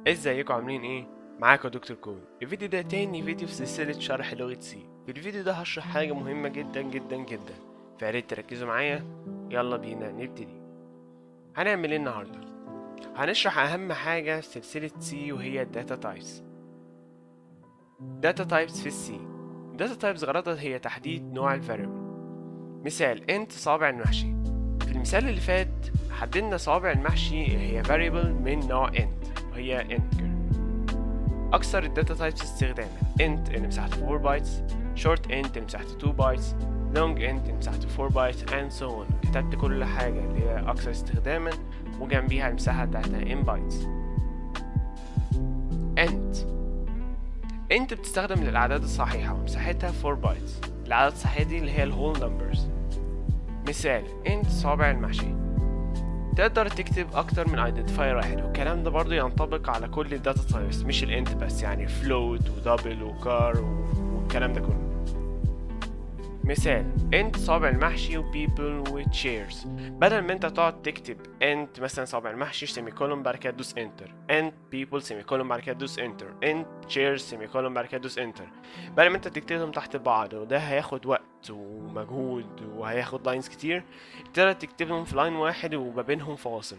ازيكم عاملين ايه معاكم دكتور كون الفيديو ده تاني فيديو في سلسلة شرح لغة سي في الفيديو ده هشرح حاجة مهمة جدا جدا جدا فياريت تركزوا معايا يلا بينا نبتدي هنعمل ايه النهاردة هنشرح اهم حاجة في سلسلة سي وهي الداتا تايبس داتا تايبس في السي داتا تايبس غرضها هي تحديد نوع الفاريبل مثال انت صابع المحشي في المثال اللي فات حددنا صوابع المحشي اللي هي variable من نوع int وهي integer أكثر الداتا تايبس استخداما int اللي مساحته 4 بايتس short int اللي مساحته 2 بايتس long int اللي مساحته 4 بايتس and so on كتبت كل حاجة اللي هي أكثر استخداما وجنبيها المساحة بتاعتها in bytes int int بتستخدم للأعداد الصحيحة ومساحتها 4 بايتس الأعداد الصحيحة دي اللي هي الهول numbers مثال int صابع المحشي تقدر تكتب اكتر من ايدنتيفاير واحد والكلام ده برضو ينطبق على كل الداتا تايبس مش الانت بس يعني فلوت ودبل وكار والكلام ده كله مثال انت صابع المحشي وبيبل وتشيرز بدل ما انت تقعد تكتب انت مثلا صابع المحشي سيمي كولوم بعد كده تدوس انتر انت بيبل سيمي كولوم بعد كده تدوس انتر انت تشيرز سيمي كولوم بعد كده تدوس انتر بدل ما انت تكتبهم تحت بعض وده هياخد وقت ومجهود وهياخد لاينز كتير تقدر تكتبهم في لاين واحد وما بينهم فواصل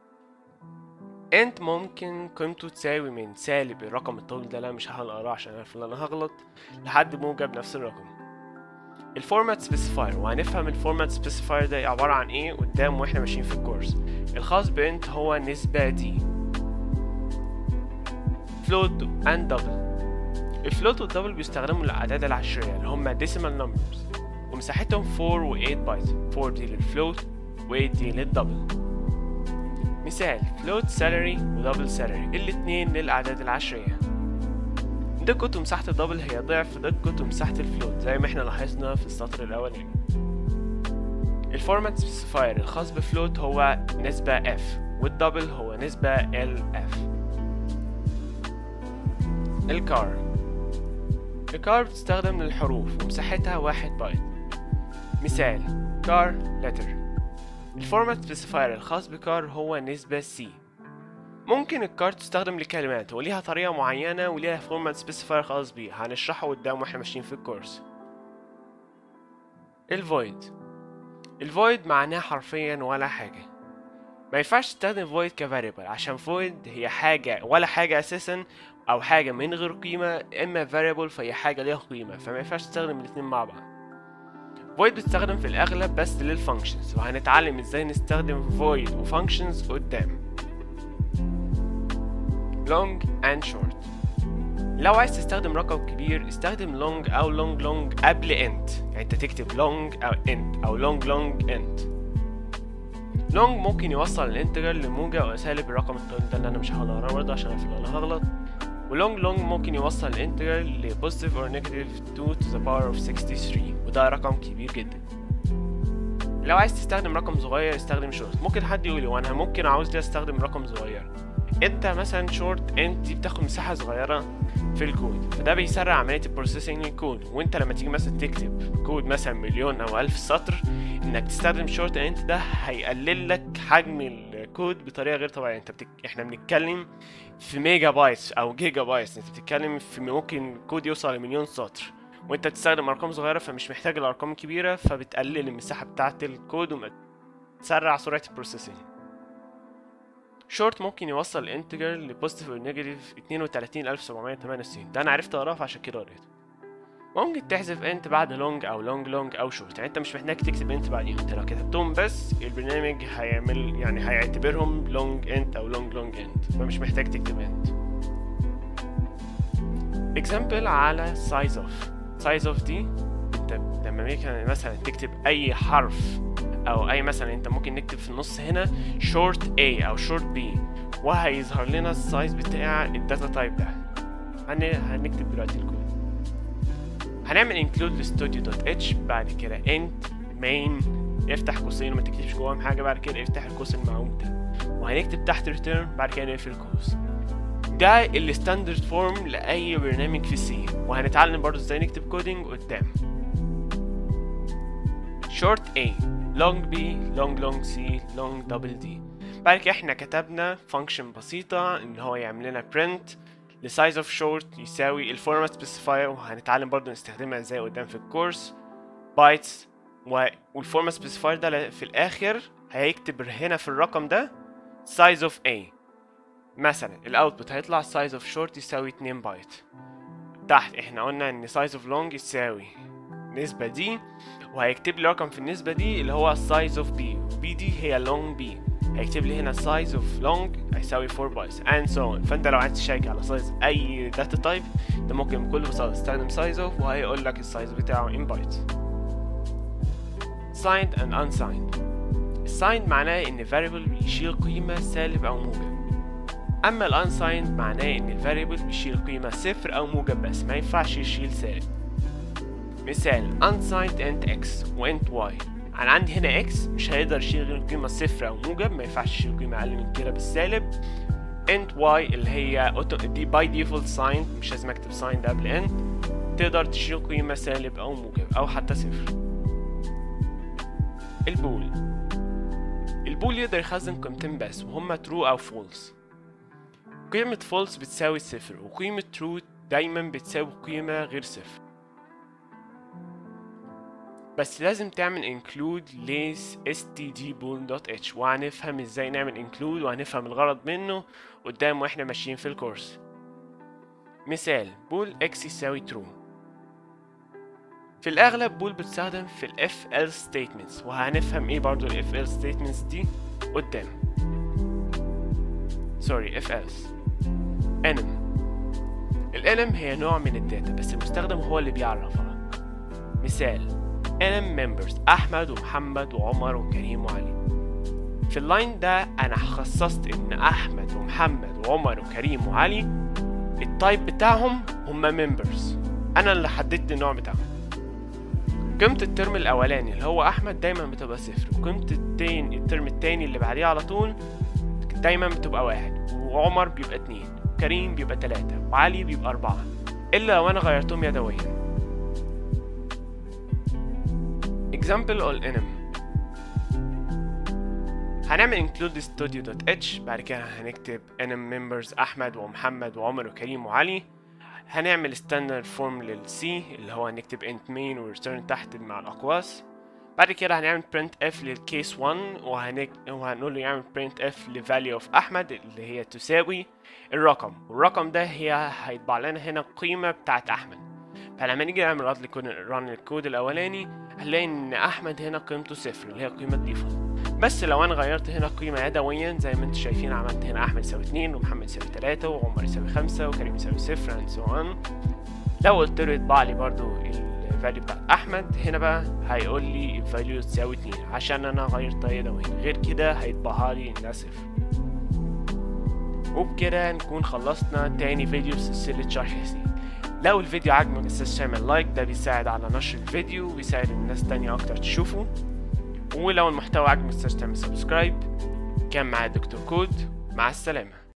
انت ممكن قيمته تساوي من سالب الرقم الطويل ده لا مش هقراه عشان عارف ان انا هغلط لحد موجب نفس الرقم الفورمات سبيسيفاير وهنفهم الفورمات سبيسيفاير ده عبارة عن ايه قدام واحنا ماشيين في الكورس الخاص بانت هو نسبة دي فلوت اند دبل الفلوت والدبل بيستخدموا للأعداد العشرية اللي هما decimal numbers ومساحتهم 4 و 8 بايت 4 دي للفلوت و 8 دي للدبل مثال فلوت سالري ودبل سالري الاتنين للأعداد العشرية دقة ومساحة الدبل هي ضعف دقة ومساحة الفلوت زي ما احنا لاحظنا في السطر الأولاني الفورمات سبيسيفاير الخاص بفلوت هو نسبة f والدبل هو نسبة lf الكار الكار بتستخدم للحروف ومساحتها واحد بايت مثال كار letter الفورمات سبيسيفاير الخاص بكار هو نسبة c ممكن الكار تستخدم لكلمات وليها طريقة معينة وليها فورمات سبيسيفاير خاص بيها هنشرحه قدام واحنا ماشيين في الكورس الفويد الفويد معناه حرفيا ولا حاجة ما ينفعش تستخدم void كفاريبل عشان void هي حاجة ولا حاجة أساسا أو حاجة من غير قيمة إما variable فهي حاجة ليها قيمة فما ينفعش تستخدم الاتنين مع بعض void بتستخدم في الأغلب بس للفانكشنز وهنتعلم ازاي نستخدم void وفانكشنز قدام long and short لو عايز تستخدم رقم كبير استخدم long أو long long قبل int يعني انت تكتب long أو int أو long long int long ممكن يوصل الانتجر لموجب أو سالب الرقم الطويل ده اللي أنا مش هقدر برضه عشان في أنا هغلط ولونج لونج ممكن يوصل الانتجر لبوزيتيف or negative 2 to the power of 63 وده رقم كبير جدا لو عايز تستخدم رقم صغير استخدم شورت ممكن حد يقول لي وانا ممكن عاوز لي استخدم رقم صغير انت مثلا شورت انت دي بتاخد مساحه صغيره في الكود فده بيسرع عمليه البروسيسنج الكود وانت لما تيجي مثلا تكتب كود مثلا مليون او الف سطر انك تستخدم شورت انت ده هيقلل لك حجم الكود بطريقه غير طبيعيه انت بتك... احنا بنتكلم في ميجا بايتس او جيجا بايتس انت بتتكلم في ممكن كود يوصل لمليون سطر وانت بتستخدم ارقام صغيره فمش محتاج الارقام الكبيره فبتقلل المساحه بتاعه الكود وتسرع سرعه البروسيسنج شورت ممكن يوصل الانتجر لبوزيتيف او نيجاتيف 32768 ده انا عرفت اقراه فعشان كده قريته ممكن تحذف انت بعد لونج او لونج لونج او شورت يعني انت مش محتاج تكتب انت بعدين انت لو كتبتهم بس البرنامج هيعمل يعني هيعتبرهم لونج انت او لونج لونج انت فمش محتاج تكتب انت example على size of size of دي انت لما مثلا تكتب اي حرف او اي مثلا انت ممكن نكتب في النص هنا short A او short B وهيظهر لنا السايز بتاع الداتا تايب ده هن... هنكتب دلوقتي الكود هنعمل include studio.h بعد كده int main افتح قوسين وما تكتبش جواهم حاجه بعد كده افتح القوس المعوم ده وهنكتب تحت return بعد كده نقفل القوس ده الستاندرد فورم لاي برنامج في سي وهنتعلم برضو ازاي نكتب كودينج قدام short A long B long long C long double D بعد كده احنا كتبنا فانكشن بسيطة ان هو يعمل لنا print لسايز اوف شورت يساوي الفورمات سبيسيفاير وهنتعلم برضو نستخدمها ازاي قدام في الكورس بايتس والفورمات سبيسيفاير ده في الاخر هيكتب هنا في الرقم ده size of a مثلا الاوتبوت هيطلع size of short يساوي 2 بايت تحت احنا قلنا ان size of long يساوي النسبة دي وهيكتب لي رقم في النسبة دي اللي هو size of b b دي هي long b هيكتب لي هنا size of long هيساوي 4 bytes and so on فانت لو عايز تشيك على size اي data type انت ممكن بكل بساطة تستخدم size of وهيقول لك السايز بتاعه in bytes signed and unsigned signed معناه ان variable بيشيل قيمة سالب او موجب اما ال unsigned معناه ان ال variable بيشيل قيمة صفر او موجب بس ما ينفعش يشيل سالب مثال unsigned int x و int y انا عندي هنا x مش هيقدر يشيل غير قيمة صفر او موجب ما ينفعش يشيل قيمة اقل من كده بالسالب int y اللي هي auto دي by default signed مش لازم اكتب signed قبل int تقدر تشيل قيمة سالب او موجب او حتى صفر البول البول يقدر يخزن قيمتين بس وهما true او false قيمة false بتساوي صفر وقيمة true دايما بتساوي قيمة غير صفر بس لازم تعمل include ل stdbool.h وهنفهم ازاي نعمل include وهنفهم الغرض منه قدام واحنا ماشيين في الكورس مثال بول x يساوي true في الأغلب بول بتستخدم في ال if else statements وهنفهم ايه برضو ال if else statements دي قدام سوري if else enum الانم هي نوع من الداتا بس المستخدم هو اللي بيعرفها مثال enum members أحمد ومحمد وعمر وكريم وعلي في اللاين ده أنا خصصت إن أحمد ومحمد وعمر وكريم وعلي التايب بتاعهم هما members أنا اللي حددت النوع بتاعهم قيمة الترم الأولاني اللي هو أحمد دايما بتبقى صفر وقيمة التاني الترم التاني اللي بعديه على طول دايما بتبقى واحد وعمر بيبقى اتنين وكريم بيبقى تلاتة وعلي بيبقى أربعة إلا لو أنا غيرتهم يدويا example all enum هنعمل include studio.h بعد كده هنكتب enum members أحمد ومحمد وعمر وكريم وعلي هنعمل standard form للسي اللي هو هنكتب int main و return تحت مع الأقواس بعد كده هنعمل printf للcase 1 وهنك... وهنقول له يعمل printf ل value of أحمد اللي هي تساوي الرقم والرقم ده هي هيطبع لنا هنا القيمة بتاعت أحمد فلما نيجي نعمل رد ران الكود الأولاني هنلاقي إن أحمد هنا قيمته صفر اللي هي قيمة ديفولت بس لو أنا غيرت هنا قيمة يدويا زي ما انتم شايفين عملت هنا أحمد يساوي اتنين ومحمد يساوي تلاتة وعمر يساوي خمسة وكريم يساوي صفر and so on لو قلت له يطبع لي برضو الفاليو بتاع أحمد هنا بقى هيقول لي الفاليو تساوي اتنين عشان أنا غيرتها يدويا غير كده هيطبعها لي إنها صفر وبكده نكون خلصنا تاني فيديو في سلسلة شرح سي لو الفيديو عجبك متنساش تعمل لايك ده بيساعد على نشر الفيديو وبيساعد الناس تانية أكتر تشوفه ولو المحتوى عجبك متنساش تعمل سبسكرايب كان معايا دكتور كود مع السلامة